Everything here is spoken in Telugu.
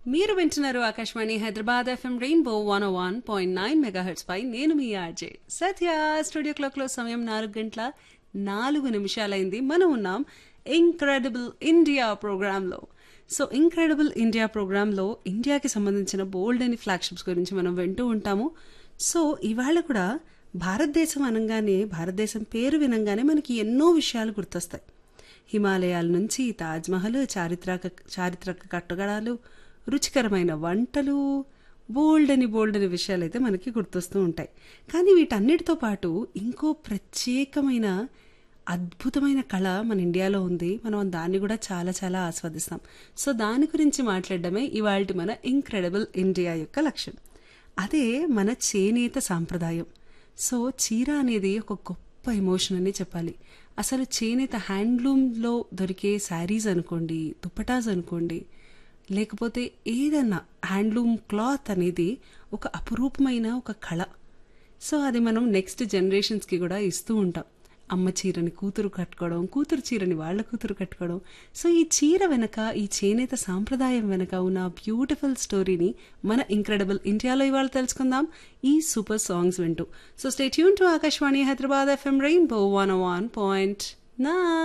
మీరు వింటున్నారు Akashvani Hyderabad FM rainbow one one point nine megahertz పై నేను మీ ఆర్జే సత్య స్టూడియో క్లాక్ లో సమయం నాలుగు గంటల నాలుగు నిమిషాలైంది మనం ఉన్నాం ఇంక్రెడిబుల్ ఇండియా ప్రోగ్రాంలో సో ఇంక్రెడిబుల్ ఇండియా ప్రోగ్రాంలో ఇండియాకి సంబంధించిన బోల్డ్ అని ఫ్లాగ్షిప్స్ గురించి మనం వింటూ ఉంటాము సో ఇవాళ కూడా భారతదేశం అనగానే భారతదేశం పేరు వినంగానే మనకి ఎన్నో విషయాలు గుర్తొస్తాయి హిమాలయాల నుంచి తాజ్మహల్ చారిత్రక చారిత్రక కట్టడాలు రుచికరమైన వంటలు బోల్డ్ అని బోల్డ్ అని విషయాలు అయితే మనకి గుర్తొస్తూ ఉంటాయి కానీ వీటన్నిటితో పాటు ఇంకో ప్రత్యేకమైన అద్భుతమైన కళ మన ఇండియాలో ఉంది మనం దాన్ని కూడా చాలా చాలా ఆస్వాదిస్తాం సో దాని గురించి మాట్లాడడమే ఇవాళ మన ఇంక్రెడిబుల్ ఇండియా యొక్క లక్ష్యం అదే మన చేనేత సాంప్రదాయం సో చీర అనేది ఒక గొప్ప ఎమోషన్ అని చెప్పాలి అసలు చేనేత హ్యాండ్లూమ్లో దొరికే శారీస్ అనుకోండి దుప్పటాస్ అనుకోండి లేకపోతే ఏదన్నా హ్యాండ్లూమ్ క్లాత్ అనేది ఒక అపురూపమైన ఒక కళ సో అది మనం నెక్స్ట్ జనరేషన్స్కి కూడా ఇస్తూ ఉంటాం అమ్మ చీరని కూతురు కట్టుకోవడం కూతురు చీరని వాళ్ళ కూతురు కట్టుకోవడం సో ఈ చీర వెనక ఈ చేనేత సాంప్రదాయం వెనక ఉన్న బ్యూటిఫుల్ స్టోరీని మన ఇంక్రెడిబుల్ ఇండియాలో ఇవాళ తెలుసుకుందాం ఈ సూపర్ సాంగ్స్ వింటూ so stay tune to Akashvani Hyderabad FM rainbow one one point నా